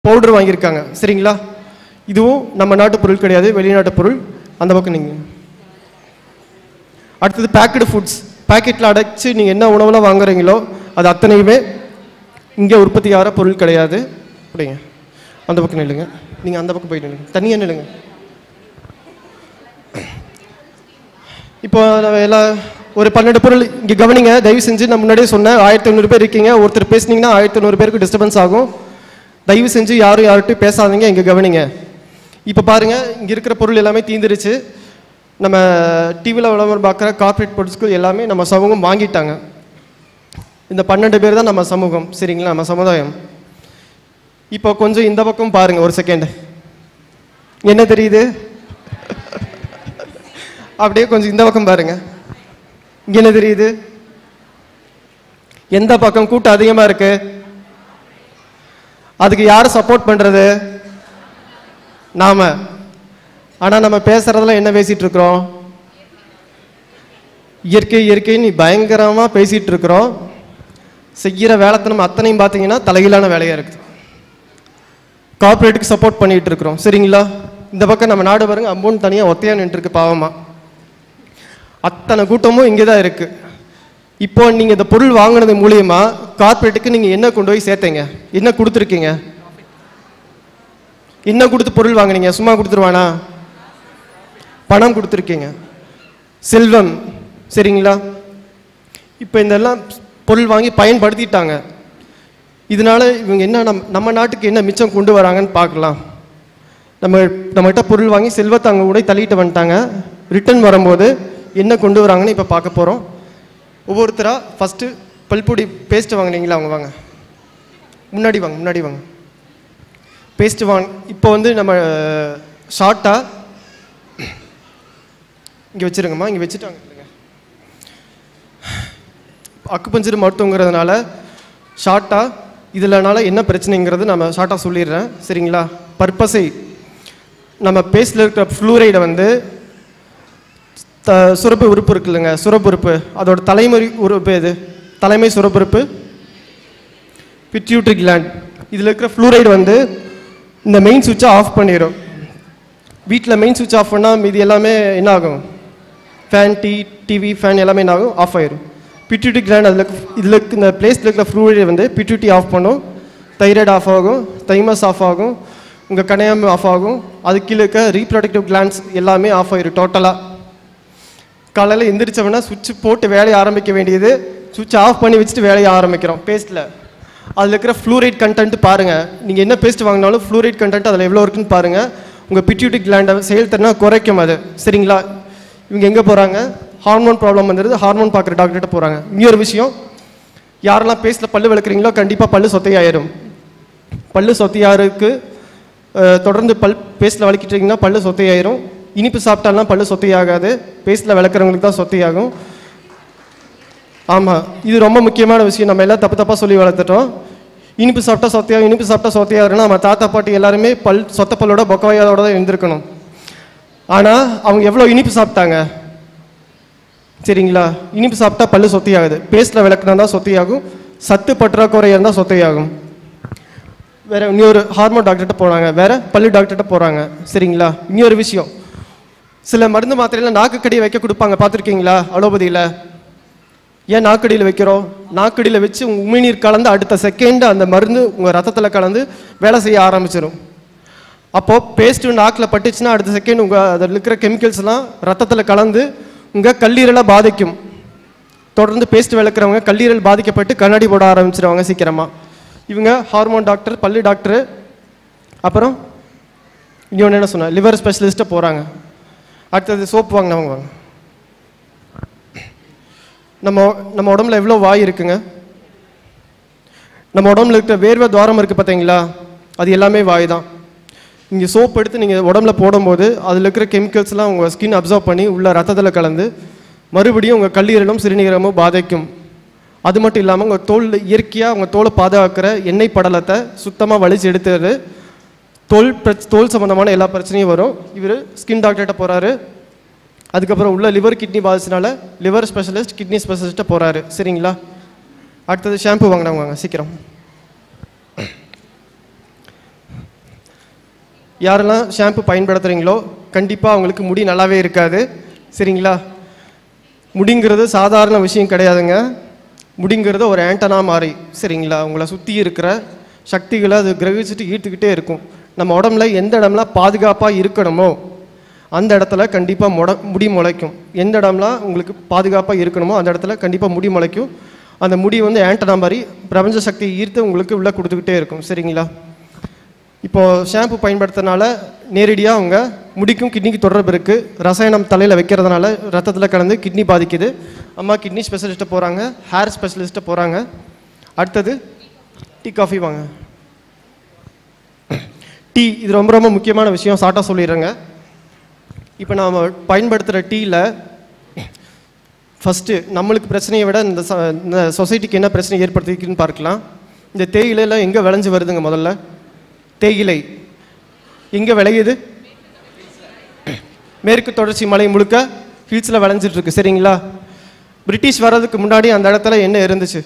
powder வாங்கியிருக்காங்க சரிங்களா இதுவும் நம்ம நாட்டு பொருள் கிடையாது வெளிநாட்டு பொருள் அந்த பக்கம் நீங்கள் அடுத்தது பேக்கடு ஃபுட்ஸ் பேக்கெட்டில் அடைச்சு நீங்கள் என்ன உணவுலாம் வாங்குறீங்களோ அது அத்தனையுமே இங்கே உற்பத்தி ஆகிற பொருள் கிடையாது அப்படிங்க அந்த பக்கம் நில்லுங்க நீங்கள் அந்த பக்கம் போய் நில்லுங்க தனியாக நில்லுங்க இப்போ நம்ம எல்லா ஒரு பன்னெண்டு பொருள் இங்கே கவனிங்க தயவு செஞ்சு நான் முன்னாடியே சொன்னேன் ஆயிரத்தி ஐநூறு பேர் இருக்கீங்க ஒருத்தர் பேசுனீங்கன்னா ஆயிரத்தி ஐநூறு பேருக்கு டிஸ்டர்பன்ஸ் ஆகும் தயவு செஞ்சு யாரும் யார்கிட்டையும் பேசாதீங்க இங்கே கவனிங்க இப்போ பாருங்க இங்கே இருக்கிற பொருள் எல்லாமே தீந்துருச்சு நம்ம டிவியில் விளம்பரம் பார்க்குற கார்ப்பரேட் பொருட்கள் எல்லாமே நம்ம சமூகம் வாங்கிட்டாங்க இந்த பன்னெண்டு பேர் தான் நம்ம சமூகம் சரிங்களா நம்ம சமுதாயம் இப்போ கொஞ்சம் இந்த பக்கம் பாருங்க ஒரு செகண்ட் என்ன தெரியுது அப்படியே கொஞ்சம் இந்த பக்கம் பாருங்க இங்க என்ன தெரியுது எந்த பக்கம் கூட்டம் அதிகமா இருக்கு அதுக்கு யார் சப்போர்ட் பண்றது நாம ஆனா நம்ம பேசுறதுல என்ன பேசிட்டு இருக்கிறோம் இயற்கை இயற்கைன்னு பயங்கரமா பேசிட்டு இருக்கிறோம் செய்கிற வேலைத்தனம் அத்தனையும் பார்த்தீங்கன்னா தலைகீழான வேலையா இருக்குது கார்ப்பரேட்டுக்கு சப்போர்ட் பண்ணிட்டு இருக்கிறோம் சரிங்களா இந்த பக்கம் நம்ம நாடு பாருங்க அம்பூன்னு தனியாக ஒத்தையா நின்றுருக்கு பாவமா அத்தனை கூட்டமும் இங்கே தான் இருக்கு இப்போ நீங்கள் இந்த பொருள் வாங்கினது மூலியமா கார்ப்பரேட்டுக்கு நீங்கள் என்ன கொண்டு போய் சேர்த்தீங்க என்ன கொடுத்துருக்கீங்க என்ன கொடுத்து பொருள் வாங்குனீங்க சும்மா கொடுத்துருவானா பணம் கொடுத்துருக்கீங்க செல்வம் சரிங்களா இப்போ இதெல்லாம் பொருள் வாங்கி பயன்படுத்திட்டாங்க இதனால இவங்க என்ன நம் நம்ம நாட்டுக்கு என்ன மிச்சம் கொண்டு வராங்கன்னு பார்க்கலாம் நம்ம நம்மகிட்ட பொருள் வாங்கி செல்வத்தை அங்கே கூட தள்ளிட்டு வந்துட்டாங்க ரிட்டர்ன் வரும்போது என்ன கொண்டு வராங்கன்னு இப்போ பார்க்க போகிறோம் ஒவ்வொருத்தராக ஃபஸ்ட்டு பல்பொடி பேஸ்ட் வாங்குனீங்களா அவங்க வாங்க முன்னாடி வாங்க முன்னாடி வாங்க பேஸ்ட் வாங்க இப்போ வந்து நம்ம ஷார்ட்டாக இங்கே வச்சிருங்கம்மா இங்கே வச்சுட்டாங்க இல்லைங்க அக்குப்பஞ்சர் மருத்துவங்கிறதுனால ஷார்ட்டாக இதில்னால என்ன பிரச்சனைங்கிறது நம்ம ஷார்ட்டாக சொல்லிடுறேன் சரிங்களா பர்பஸை நம்ம பேஸ்டில் இருக்கிற ஃப்ளூரைடை வந்து த சுரப்பு உறுப்பு இருக்கு இல்லைங்க சுரப்பு உறுப்பு அதோட தலைமுறை உறுப்பு எது தலைமை சுரப்பு உறுப்பு பிட்யூட்ரி கிளாண்ட் இதில் இருக்கிற ஃப்ளூரைடு வந்து இந்த மெயின் சுவிட்சை ஆஃப் பண்ணிடும் வீட்டில் மெயின் சுவிட்ச் ஆஃப் பண்ணால் மீதி எல்லாமே என்ன ஆகும் ஃபேன் டி டிவி ஃபேன் எல்லாமே என்ன ஆகும் ஆஃப் ஆயிரும் பிட்யூட்டி கிளாண்ட் அதில் இதில் இந்த பிளேஸில் இருக்கிற ஃப்ளூரைடு வந்து பிட்யூட்டி ஆஃப் பண்ணும் தைராய்டு ஆஃப் ஆகும் தைமஸ் ஆஃப் ஆகும் உங்கள் கணையம் ஆஃப் ஆகும் அது கீழே இருக்க ரீப்ரொடக்டிவ் கிளாண்ட்ஸ் எல்லாமே ஆஃப் ஆயிரும் டோட்டலாக காலையில் எந்திரிச்சவொடனே சுவிட்ச் போட்டு வேலையை ஆரம்பிக்க வேண்டியது சுவிட்ச் ஆஃப் பண்ணி வச்சுட்டு வேலையை ஆரம்பிக்கிறோம் பேஸ்ட்டில் அதில் இருக்கிற ஃப்ளூரைட் கண்டென்ட் பாருங்கள் நீங்கள் என்ன பேஸ்ட் வாங்கினாலும் ஃப்ளூரைட் கண்டென்ட் அதில் எவ்வளோ இருக்குன்னு பாருங்கள் உங்கள் பிட்யூட்டி கிளாண்டை செயல்திறனை குறைக்கும் அது சரிங்களா இவங்க எங்கே போகிறாங்க ஹார்மோன் ப்ராப்ளம் வந்துடுது ஹார்மோன் பார்க்குற டாக்டர்கிட்ட போகிறாங்க இன்னொரு விஷயம் யாரெல்லாம் பேஸ்ட்டில் பல்லு விளக்குறீங்களோ கண்டிப்பாக பல்லு சொத்தையாயிரும் பல்லு சொத்தையாருக்கு அஹ், தொடர்ந்து பல் பேஸ்ட்டில் வளர்க்கிட்டீங்கன்னா பல்லு சொத்தையாயிரும் இனிப்பு சாப்பிட்டாலாம் பல்லு சொத்தையாகாது பேஸ்ட்டில் விளக்குறவங்களுக்கு தான் சொத்தையாகும் ஆமாம் இது ரொம்ப முக்கியமான விஷயம் நம்ம எல்லாம் தப்பு தப்பாக சொல்லி வளர்த்துட்டோம் இனிப்பு சாப்பிட்டா சொத்தையாகும் இனிப்பு சாப்பிட்டா சொத்தையாகுதுன்னா நம்ம தாத்தா பாட்டி எல்லாருமே பல் சொத்த பல்லோட பொக்கவாயோட தான் இருந்திருக்கணும் ஆனால் அவங்க எவ்வளோ இனிப்பு சாப்பிட்டாங்க சரிங்களா இனிப்பு சாப்பிட்டா பல்லு சொத்தையாகுது பேஸ்ட்டில் விளக்குனா தான் சொத்தையாகும் சத்து பற்றாக்குறை இருந்தால் சொத்தையாகும் வேற இன்னொரு ஹார்மோன் டாக்டர்கிட்ட போகிறாங்க வேற பல்லு டாக்டர்கிட்ட போகிறாங்க சரிங்களா இன்னொரு விஷயம் சில மருந்து மாத்திரையில நாக்குக்கடியை வைக்க கொடுப்பாங்க பார்த்துருக்கீங்களா அலோபதியில் ஏன் நாக்கடியில் வைக்கிறோம் நாக்கடியில் வச்சு உங்கள் உமிழ்நீர் கலந்து அடுத்த செகண்ட் அந்த மருந்து உங்கள் ரத்தத்தில் கலந்து வேலை செய்ய ஆரம்பிச்சிடும் அப்போது பேஸ்ட்டு நாக்கில் பட்டுச்சுன்னா அடுத்த செகண்ட் உங்கள் அதில் இருக்கிற கெமிக்கல்ஸ்லாம் ரத்தத்தில் கலந்து உங்கள் கல்லீரலை பாதிக்கும் தொடர்ந்து பேஸ்ட் விளக்குறவங்க கல்லீரல் பாதிக்கப்பட்டு கண்ணாடி போட ஆரம்பிச்சிருவாங்க சீக்கிரமாக இவங்க ஹார்மோன் டாக்டர் பல்லு டாக்டர் அப்புறம் இன்னொன்று என்ன சொன்னேன் லிவர் ஸ்பெஷலிஸ்ட்டை போகிறாங்க அடுத்தது சோப்பு வாங்கினவங்க வாங்க நம்ம நம்ம உடம்புல எவ்வளோ வாய் இருக்குங்க நம்ம உடம்புல இருக்கிற வேர்வை துவாரம் இருக்குது பார்த்தீங்களா அது எல்லாமே வாய் தான் இங்கே சோப் எடுத்து நீங்கள் உடம்புல போடும்போது அதில் இருக்கிற கெமிக்கல்ஸ்லாம் உங்கள் ஸ்கின் அப்சர்வ் பண்ணி உள்ள ரத்தத்தில் கலந்து மறுபடியும் உங்கள் கல்லீரலும் சிறுநீரகமும் பாதிக்கும் அது மட்டும் இல்லாமல் உங்கள் தோல் இயற்கையாக உங்கள் தோலை பாதுகாக்கிற எண்ணெய் படலத்தை சுத்தமாக வலிச்சு எடுத்துறது தோல் பிரச் தோல் சம்மந்தமான எல்லா பிரச்சனையும் வரும் இவர் ஸ்கின் டாக்டர்கிட்ட போகிறாரு அதுக்கப்புறம் உள்ள லிவர் கிட்னி பாதிச்சனால லிவர் ஸ்பெஷலிஸ்ட் கிட்னி ஸ்பெஷலிஸ்ட்டை போகிறாரு சரிங்களா அடுத்தது ஷாம்பு வாங்கினவங்க வாங்க சீக்கிரம் யாரெல்லாம் ஷாம்பு பயன்படுத்துகிறீங்களோ கண்டிப்பாக அவங்களுக்கு முடி நல்லாவே இருக்காது சரிங்களா முடிங்கிறது சாதாரண விஷயம் கிடையாதுங்க முடிங்கிறது ஒரு ஆண்டனா மாதிரி சரிங்களா உங்களை சுற்றி இருக்கிற சக்திகளை அது கிரகிச்சிட்டு ஈர்த்துக்கிட்டே இருக்கும் நம்ம உடம்புல எந்த இடம்லாம் பாதுகாப்பாக இருக்கணுமோ அந்த இடத்துல கண்டிப்பாக முட முடி முளைக்கும் எந்த இடம்லாம் உங்களுக்கு பாதுகாப்பாக இருக்கணுமோ அந்த இடத்துல கண்டிப்பாக முடி முளைக்கும் அந்த முடி வந்து ஆண்டனா மாதிரி பிரபஞ்ச சக்தியை ஈர்த்து உங்களுக்கு உள்ளே கொடுத்துக்கிட்டே இருக்கும் சரிங்களா இப்போ ஷாம்பு பயன்படுத்துறதுனால நேரடியாக அவங்க முடிக்கும் கிட்னிக்கு தொடர்பு இருக்குது ரசாயனம் தலையில் வைக்கிறதுனால ரத்தத்தில் கலந்து கிட்னி பாதிக்குது அம்மா கிட்னி ஸ்பெஷலிஸ்ட்டை போகிறாங்க ஹேர் ஸ்பெஷலிஸ்ட்டை போகிறாங்க அடுத்தது டீ காஃபி வாங்க டீ இது ரொம்ப ரொம்ப முக்கியமான விஷயம் ஷார்ட்டாக சொல்லிடுறேங்க இப்போ நாம் பயன்படுத்துகிற டீயில் ஃபஸ்ட்டு நம்மளுக்கு பிரச்சனையை விட இந்த ச- இந்த சொசைட்டிக்கு என்ன பிரச்சனை ஏற்படுத்திக்குன்னு பார்க்கலாம் இந்த தேயிலைலாம் எங்கே விளைஞ்சு வருதுங்க முதல்ல தேயிலை எங்கே விளையுது மேற்கு தொடர்ச்சி மலை முழுக்க ஹில்ஸில் விளைஞ்சிட்டு இருக்கு சரிங்களா பிரிட்டிஷ் வர்றதுக்கு முன்னாடி அந்த இடத்துல என்ன இருந்துச்சு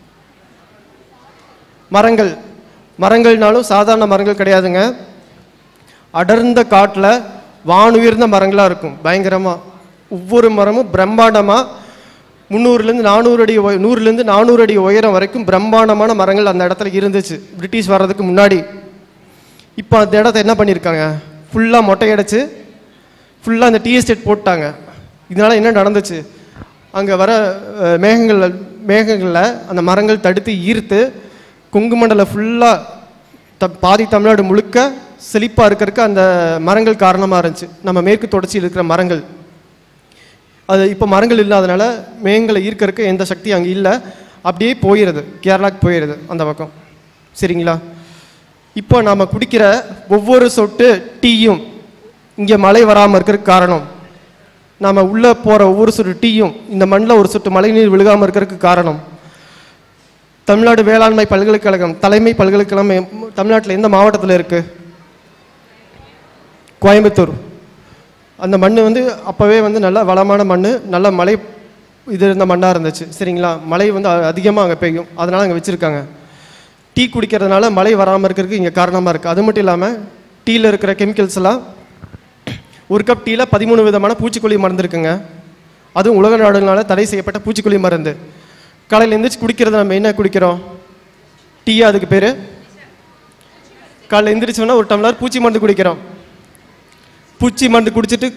மரங்கள் மரங்கள்னாலும் சாதாரண மரங்கள் கிடையாதுங்க அடர்ந்த காட்டில் வானுயர்ந்த மரங்களாக இருக்கும் பயங்கரமாக ஒவ்வொரு மரமும் பிரம்மாண்டமாக முந்நூறுலேருந்து நானூறு அடி உய- நூறுலேருந்து நானூறு அடி உயரம் வரைக்கும் பிரம்மாண்டமான மரங்கள் அந்த இடத்துல இருந்துச்சு பிரிட்டிஷ் வர்றதுக்கு முன்னாடி இப்போ அந்த இடத்த என்ன பண்ணியிருக்காங்க ஃபுல்லாக மொட்டையடிச்சு ஃபுல்லாக அந்த டீ எஸ்டேட் போட்டாங்க இதனால் என்ன நடந்துச்சு அங்கே வர அஹ், மேகங்கள் மேகங்களில் அந்த மரங்கள் தடுத்து ஈர்த்து கொங்கு மண்டலம் ஃபுல்லாக த பாதி தமிழ்நாடு முழுக்க செழிப்பாக இருக்கிறதுக்கு அந்த மரங்கள் காரணமாக இருந்துச்சு நம்ம மேற்கு தொடர்ச்சியில் இருக்கிற மரங்கள் அது இப்போ மரங்கள் இல்லாதனால மேகங்களை ஈர்க்கறதுக்கு எந்த சக்தி அங்கே இல்லை அப்படியே போயிடுது கேரளாக்கு போயிடுது அந்த பக்கம் சரிங்களா இப்போ நாம் குடிக்கிற ஒவ்வொரு சொட்டு டீயும் இங்கே மழை வராமல் இருக்கிறதுக்கு காரணம் நாம் உள்ளே போகிற ஒவ்வொரு சொட்டு டீயும் இந்த மண்ணில் ஒரு சொட்டு மழைநீர் விழுகாமல் இருக்கிறதுக்கு காரணம் தமிழ்நாடு வேளாண்மை பல்கலைக்கழகம் தலைமை பல்கலைக்கழகம் எம்- தமிழ்நாட்டில் எந்த மாவட்டத்தில் இருக்குது கோயம்புத்தூர் அந்த மண் வந்து அப்போவே வந்து நல்ல வளமான மண் நல்ல மழை இது இருந்த மண்ணாக இருந்துச்சு சரிங்களா மழை வந்து அதிகமாக அங்கே பெய்யும் அதனால் அங்கே வச்சுருக்காங்க டீ குடிக்கிறதுனால மழை வராமல் இருக்கிறதுக்கு இங்கே காரணமாக இருக்குது அது மட்டும் இல்லாமல் டீயில் இருக்கிற கெமிக்கல்ஸ் எல்லாம் ஒரு கப் டீயில் பதிமூணு விதமான பூச்சிக்கொல்லி மருந்து இருக்குங்க அதுவும் உலக நாடுகளால தடை செய்யப்பட்ட பூச்சிக்கொல்லி மருந்து காலையில் எந்திரிச்சு குடிக்கிறது நம்ம என்ன குடிக்கிறோம் டீயா அதுக்கு பேர் காலையில் எந்திரிச்சோன்னா ஒரு டம்ளர் பூச்சி மருந்து குடிக்கிறோம் பூச்சி மருந்து குடிச்சிட்டு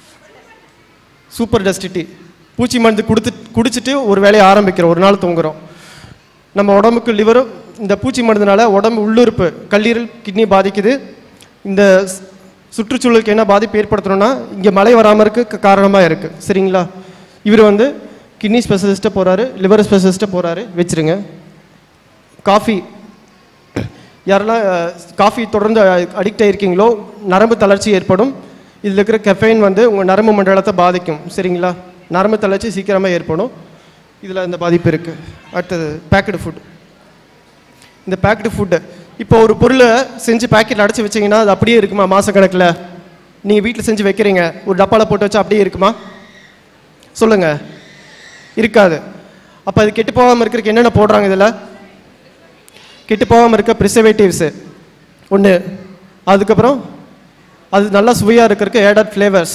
சூப்பர் டஸ்ட் டீ பூச்சி மருந்து கொடுத்து குடிச்சிட்டு ஒரு வேலையை ஆரம்பிக்கிறோம் ஒரு நாள் தூங்குறோம் நம்ம உடம்புக்கு லிவரும் இந்த பூச்சி மருந்துனால உடம்பு உள்ளுறுப்பு கல்லீரல் கிட்னி பாதிக்குது இந்த ஸ்- சுற்றுச்சூழலுக்கு என்ன பாதிப்பு ஏற்படுத்தணும்னா இங்கே மழை வராமல் இருக்க காரணமாக இருக்குது சரிங்களா இவர் வந்து கிட்னி ஸ்பெஷலிஸ்ட்டை போகிறாரு லிவர் ஸ்பெஷலிஸ்ட்டை போகிறாரு வச்சிருங்க காஃபி யாரெல்லாம் அஹ், காஃபி தொடர்ந்து அடிக்ட் ஆயிருக்கீங்களோ நரம்பு தளர்ச்சி ஏற்படும் இதில் இருக்கிற கெஃபைன் வந்து உங்கள் நரம்பு மண்டலத்தை பாதிக்கும் சரிங்களா நரம்பு தளர்ச்சி சீக்கிரமாக ஏற்படும் இதில் இந்த பாதிப்பு இருக்குது அடுத்தது பேக்கடு ஃபுட் இந்த பேக்கடு ஃபுட்டு இப்போ ஒரு பொருளை செஞ்சு பேக்கெட்டில் அடைச்சி வச்சீங்கன்னா அது அப்படியே இருக்குமா மாதக்கணக்கில் நீங்கள் வீட்டில் செஞ்சு வைக்கிறீங்க ஒரு டப்பாவில் போட்டு வச்சா அப்படியே இருக்குமா சொல்லுங்கள் இருக்காது அப்போ அது கெட்டு போகாமல் இருக்கிறதுக்கு என்னென்ன போடுறாங்க இதில் கெட்டு போகாமல் இருக்க ப்ரிசர்வேட்டிவ்ஸு ஒன்று அதுக்கப்புறம் அது நல்லா சுவையாக இருக்கிறதுக்கு added flavours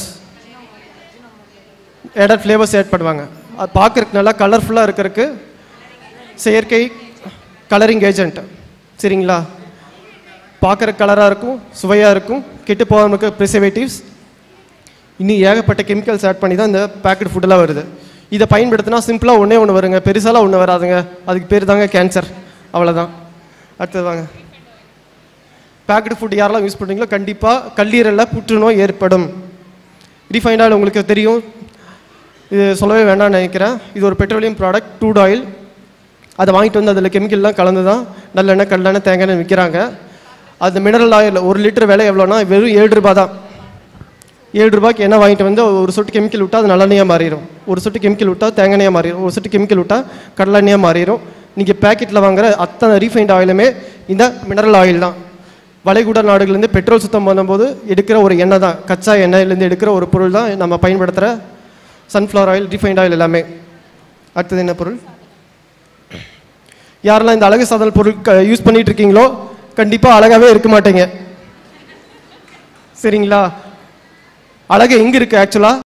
added flavours add பண்ணுவாங்க அது பார்க்குறதுக்கு நல்லா கலர்ஃபுல்லாக இருக்கிறதுக்கு செயற்கை கலரிங் ஏஜென்ட் சரிங்களா பார்க்குற கலராக இருக்கும் சுவையாக இருக்கும் கெட்டு போகாமல் இருக்க ப்ரிசர்வேட்டிவ்ஸ் இன்னும் ஏகப்பட்ட கெமிக்கல்ஸ் ஆட் பண்ணி தான் இந்த பேக்கெட் ஃபுட்டெல்லாம் வருது இதை பயன்படுத்தினா சிம்பிளாக ஒன்றே ஒன்று வருங்க பெருசாலாம் ஒன்று வராதுங்க அதுக்கு பேர் தாங்க கேன்சர் அவ்வளோதான் அடுத்தது வாங்க பேக்கெட் ஃபுட் யாரெல்லாம் யூஸ் பண்ணுறீங்களோ கண்டிப்பாக கல்லீரலில் புற்றுநோய் ஏற்படும் ரீஃபைண்ட் ஆயில் உங்களுக்கு தெரியும் இது சொல்லவே வேண்டாம்னு நினைக்கிறேன் இது ஒரு பெட்ரோலியம் ப்ராடக்ட் டூட் ஆயில் அதை வாங்கிட்டு வந்து அதில் கெமிக்கல்லாம் கலந்து தான் நல்லெண்ணெய் கடலெண்ணெய் தேங்காய் எண்ணெய் விற்கிறாங்க அது மினரல் ஆயில் ஒரு லிட்டர் விலை எவ்வளோனா வெறும் ஏழு ரூபாய் தான் ஏழு ரூபாய்க்கு எண்ணெய் வாங்கிட்டு வந்து ஒரு சொட்டு கெமிக்கல் விட்டால் அது நல்லெண்ணெயாக மாறிடும் ஒரு சொட்டு கெமிக்கல் விட்டால் தேங்காய் மாறிடும் ஒரு சொட்டு கெமிக்கல் விட்டால் கடலெண்ணெயாக மாறிடும் நீங்கள் பேக்கெட்டில் வாங்குற அத்தனை ரீஃபைண்ட் ஆயிலுமே இந்த மினரல் ஆயில் தான் வளைகுடா நாடுகள்லேருந்து பெட்ரோல் சுத்தம் பண்ணும்போது எடுக்கிற ஒரு எண்ணெய் தான் கச்சா எண்ணெயிலேருந்து எடுக்கிற ஒரு பொருள் தான் நம்ம பயன்படுத்துகிற சன்ஃப்ளவர் ஆயில் ரீஃபைண்ட் ஆயில் எல்லாமே அடுத்தது என்ன பொருள் யாரெல்லாம் இந்த அழகு சாதன பொருள் யூஸ் பண்ணிட்டு இருக்கீங்களோ கண்டிப்பாக அழகாகவே இருக்க மாட்டீங்க சரிங்களா அழகு எங்கே இருக்குது ஆக்சுவலாக